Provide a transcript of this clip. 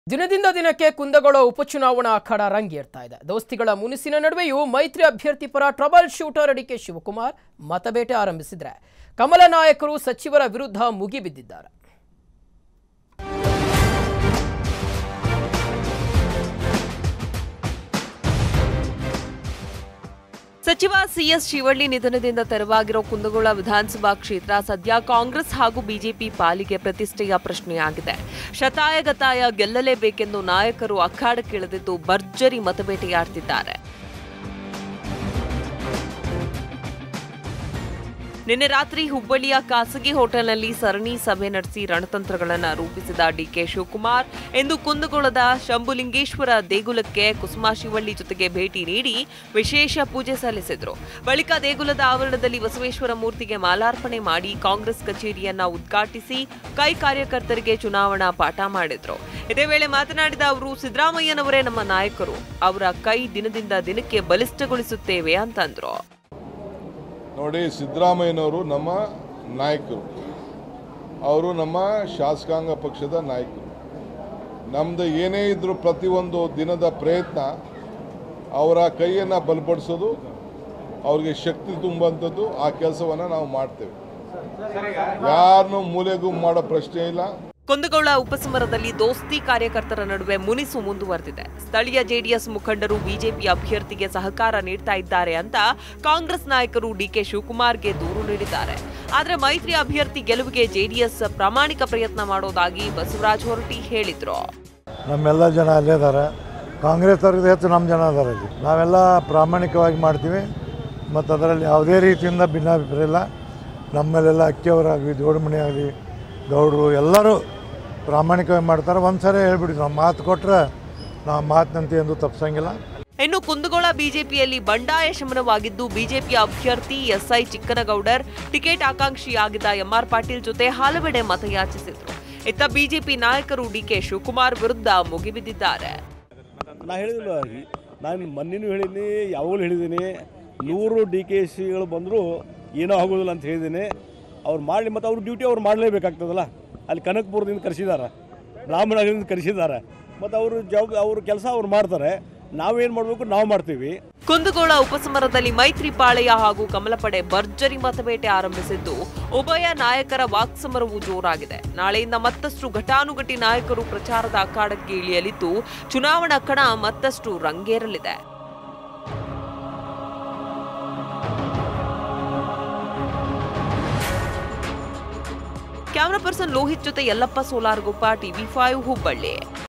ದಿನದಿಂದ ದಿನಕ್ಕೆ ಕುಂದಗೋಳ ಉಪಚುನಾವಣಾ ಅಖಾಡ ರಂಗೇರ್ತಾ ಇದೆ ದೋಸ್ತಿಗಳ ಮುನಿಸಿನ ನಡುವೆಯೂ ಮೈತ್ರಿ ಅಭ್ಯರ್ಥಿ ಪರ ಟ್ರಬಲ್ ಶೂಟರ್ ಡಿಕೆ ಶಿವಕುಮಾರ್ ಮತಬೇಟೆ ಆರಂಭಿಸಿದ್ರೆ ಕಮಲ ನಾಯಕರು ಸಚಿವರ ವಿರುದ್ಧ ಮುಗಿಬಿದ್ದಿದ್ದಾರೆ ಸಚಿವ ಸಿಎಸ್ ಶಿವಳ್ಳಿ ನಿಧನದಿಂದ ತೆರವಾಗಿರೋ ಕುಂದಗೋಳ ವಿಧಾನಸಭಾ ಕ್ಷೇತ್ರ ಸದ್ಯ ಕಾಂಗ್ರೆಸ್ ಹಾಗೂ ಬಿಜೆಪಿ ಪಾಲಿಗೆ ಪ್ರತಿಷ್ಠೆಯ ಪ್ರಶ್ನೆಯಾಗಿದೆ ಶತಾಯಗತಾಯ ಗೆಲ್ಲಲೇಬೇಕೆಂದು ನಾಯಕರು ಅಖಾಡಕ್ಕಿಳಿದಿದ್ದು ಭರ್ಜರಿ ಮತಬೇಟೆಯಾಡ್ತಿದ್ದಾರೆ ನಿನ್ನೆ ರಾತ್ರಿ ಹುಬ್ಬಳ್ಳಿಯ ಖಾಸಗಿ ಹೋಟೆಲ್ನಲ್ಲಿ ಸರಣಿ ಸಭೆ ನಡೆಸಿ ರಣತಂತ್ರಗಳನ್ನು ರೂಪಿಸಿದ ಡಿಕೆ ಶಿವಕುಮಾರ್ ಎಂದು ಕುಂದಗೋಳದ ಶಂಭುಲಿಂಗೇಶ್ವರ ದೇಗುಲಕ್ಕೆ ಕುಸುಮಾ ಶಿವಳ್ಳಿ ಜೊತೆಗೆ ಭೇಟಿ ನೀಡಿ ವಿಶೇಷ ಪೂಜೆ ಸಲ್ಲಿಸಿದರು ಬಳಿಕ ದೇಗುಲದ ಆವರಣದಲ್ಲಿ ಬಸವೇಶ್ವರ ಮೂರ್ತಿಗೆ ಮಾಲಾರ್ಪಣೆ ಮಾಡಿ ಕಾಂಗ್ರೆಸ್ ಕಚೇರಿಯನ್ನ ಉದ್ಘಾಟಿಸಿ ಕೈ ಕಾರ್ಯಕರ್ತರಿಗೆ ಚುನಾವಣಾ ಪಾಠ ಮಾಡಿದ್ರು ಇದೇ ವೇಳೆ ಮಾತನಾಡಿದ ಅವರು ಸಿದ್ದರಾಮಯ್ಯನವರೇ ನಮ್ಮ ನಾಯಕರು ಅವರ ಕೈ ದಿನದಿಂದ ದಿನಕ್ಕೆ ಬಲಿಷ್ಠಗೊಳಿಸುತ್ತೇವೆ ಅಂತಂದ್ರು ನೋಡಿ ಸಿದ್ದರಾಮಯ್ಯನವರು ನಮ್ಮ ನಾಯಕರು ಅವರು ನಮ್ಮ ಶಾಸಕಾಂಗ ಪಕ್ಷದ ನಾಯಕರು ನಮ್ಮದು ಏನೇ ಇದ್ರೂ ಪ್ರತಿಯೊಂದು ದಿನದ ಪ್ರಯತ್ನ ಅವರ ಕೈಯನ್ನು ಬಲಪಡಿಸೋದು ಅವ್ರಿಗೆ ಶಕ್ತಿ ತುಂಬುವಂಥದ್ದು ಆ ಕೆಲಸವನ್ನು ನಾವು ಮಾಡ್ತೇವೆ ಯಾರನ್ನೂ ಮೂಲೆಗೂ ಮಾಡೋ ಪ್ರಶ್ನೆ ಇಲ್ಲ ಕುಂದಗೋಳ ಉಪಸಮರದಲ್ಲಿ ದೋಸ್ತಿ ಕಾರ್ಯಕರ್ತರ ನಡುವೆ ಮುನಿಸು ಮುಂದುವರೆದಿದೆ ಸ್ಥಳೀಯ ಜೆಡಿಎಸ್ ಮುಖಂಡರು ಬಿಜೆಪಿ ಅಭ್ಯರ್ಥಿಗೆ ಸಹಕಾರ ನೀಡ್ತಾ ಇದ್ದಾರೆ ಅಂತ ಕಾಂಗ್ರೆಸ್ ನಾಯಕರು ಡಿಕೆ ಶಿವಕುಮಾರ್ಗೆ ದೂರು ನೀಡಿದ್ದಾರೆ ಆದರೆ ಮೈತ್ರಿ ಅಭ್ಯರ್ಥಿ ಗೆಲುವಿಗೆ ಜೆಡಿಎಸ್ ಪ್ರಾಮಾಣಿಕ ಪ್ರಯತ್ನ ಮಾಡೋದಾಗಿ ಬಸವರಾಜ ಹೊರಟಿ ಹೇಳಿದ್ರು ನಮ್ಮೆಲ್ಲ ಜನ ಅಲ್ಲೇ ಇದ್ದಾರೆ ಕಾಂಗ್ರೆಸ್ ಅವ್ರಿಗೆ ಹೆಚ್ಚು ನಮ್ಮ ಜನ ಅದಾರ ಇಲ್ಲಿ ನಾವೆಲ್ಲ ಪ್ರಾಮಾಣಿಕವಾಗಿ ಮಾಡ್ತೀವಿ ಮತ್ತು ಅದರಲ್ಲಿ ಯಾವುದೇ ರೀತಿಯಿಂದ ಭಿನ್ನಾಭಿಪ್ರಾಯ ಇಲ್ಲ ನಮ್ಮಲ್ಲೆಲ್ಲ ಅಕ್ಕಿಯವರಾಗಲಿ ಜೋಡಮಣಿ ಆಗಲಿ ಗೌಡರು ಎಲ್ಲರೂ ಪ್ರಾಮಾಣಿಕವಾಗಿ ಮಾಡ್ತಾರೆ ಒಂದು ಸರಿ ಹೇಳ್ಬಿಟ್ಟಿದ್ವಿ ನಾವು ಮಾತು ಕೊಟ್ಟರೆ ನಾವು ಮಾತಿನಂತೆ ಎಂದು ತಪ್ಪಿಸಂಗಿಲ್ಲ ಇನ್ನು ಕುಂದಗೋಳ ಬಿಜೆಪಿಯಲ್ಲಿ ಬಂಡಾಯ ಶಮನವಾಗಿದ್ದು ಬಿಜೆಪಿ ಅಭ್ಯರ್ಥಿ ಎಸ್ಐ ಚಿಕ್ಕನಗೌಡರ್ ಟಿಕೆಟ್ ಆಕಾಂಕ್ಷಿಯಾಗಿದ್ದ ಎಂಆರ್ ಪಾಟೀಲ್ ಜೊತೆ ಹಲವೆಡೆ ಮತಯಾಚಿಸಿದ್ರು ಇತ್ತ ಬಿಜೆಪಿ ನಾಯಕರು ಡಿಕೆ ಶಿವಕುಮಾರ್ ವಿರುದ್ಧ ಮುಗಿಬಿದ್ದಿದ್ದಾರೆ ನಾ ಹೇಳಿದಿಲ್ಲ ನಾನು ಮೊನ್ನೆನೂ ಹೇಳಿದ್ದೀನಿ ಯಾವಾಗಲೂ ಹೇಳಿದ್ದೀನಿ ನೂರು ಡಿ ಕೆ ಸಿಗಳು ಬಂದರೂ ಏನೋ ಆಗೋದಿಲ್ಲ ಅಂತ ಹೇಳಿದ್ದೀನಿ ಅವ್ರು ಮಾಡಲಿ ಮತ್ತು ಅವ್ರ ಡ್ಯೂಟಿ ಅವ್ರು ಮಾಡಲೇಬೇಕಾಗ್ತದಲ್ಲ ಅಲ್ಲಿ ಕನಕಪುರದಿಂದ ಕರೆಸಿದ್ದಾರೆ ಬ್ರಾಹ್ಮಣದಿಂದ ಕರೆಸಿದ್ದಾರೆ ಮತ್ತು ಅವರು ಜವಾಬ್ ಅವ್ರ ಕೆಲಸ ಅವ್ರು ಮಾಡ್ತಾರೆ ನಾವೇನು ಮಾಡಬೇಕು ನಾವು ಮಾಡ್ತೀವಿ ಕುಂದಗೋಳ ಉಪಸಮರದಲ್ಲಿ ಮೈತ್ರಿ ಪಾಳೆಯ ಹಾಗೂ ಕಮಲಪಡೆ ಭರ್ಜರಿ ಮತಬೇಟೆ ಆರಂಭಿಸಿದ್ದು ಉಭಯ ನಾಯಕರ ವಾಕ್ಸಮರವು ಜೋರಾಗಿದೆ ನಾಳೆಯಿಂದ ಮತ್ತಷ್ಟು ಘಟಾನುಘಟಿ ನಾಯಕರು ಪ್ರಚಾರದ ಅಖಾಡಕ್ಕೆ ಇಳಿಯಲಿದ್ದು ಚುನಾವಣಾ ಕಣ ಮತ್ತಷ್ಟು ರಂಗೇರಲಿದೆ ಕ್ಯಾಮರಾ ಪರ್ಸನ್ ಲೋಹಿತ್ ಜೊತೆ ಯಲ್ಲಪ್ಪ ಸೋಲಾರ್ಗೊಪ್ಪ ಟಿವಿ ಫೈವ್ ಹುಬ್ಬಳ್ಳಿ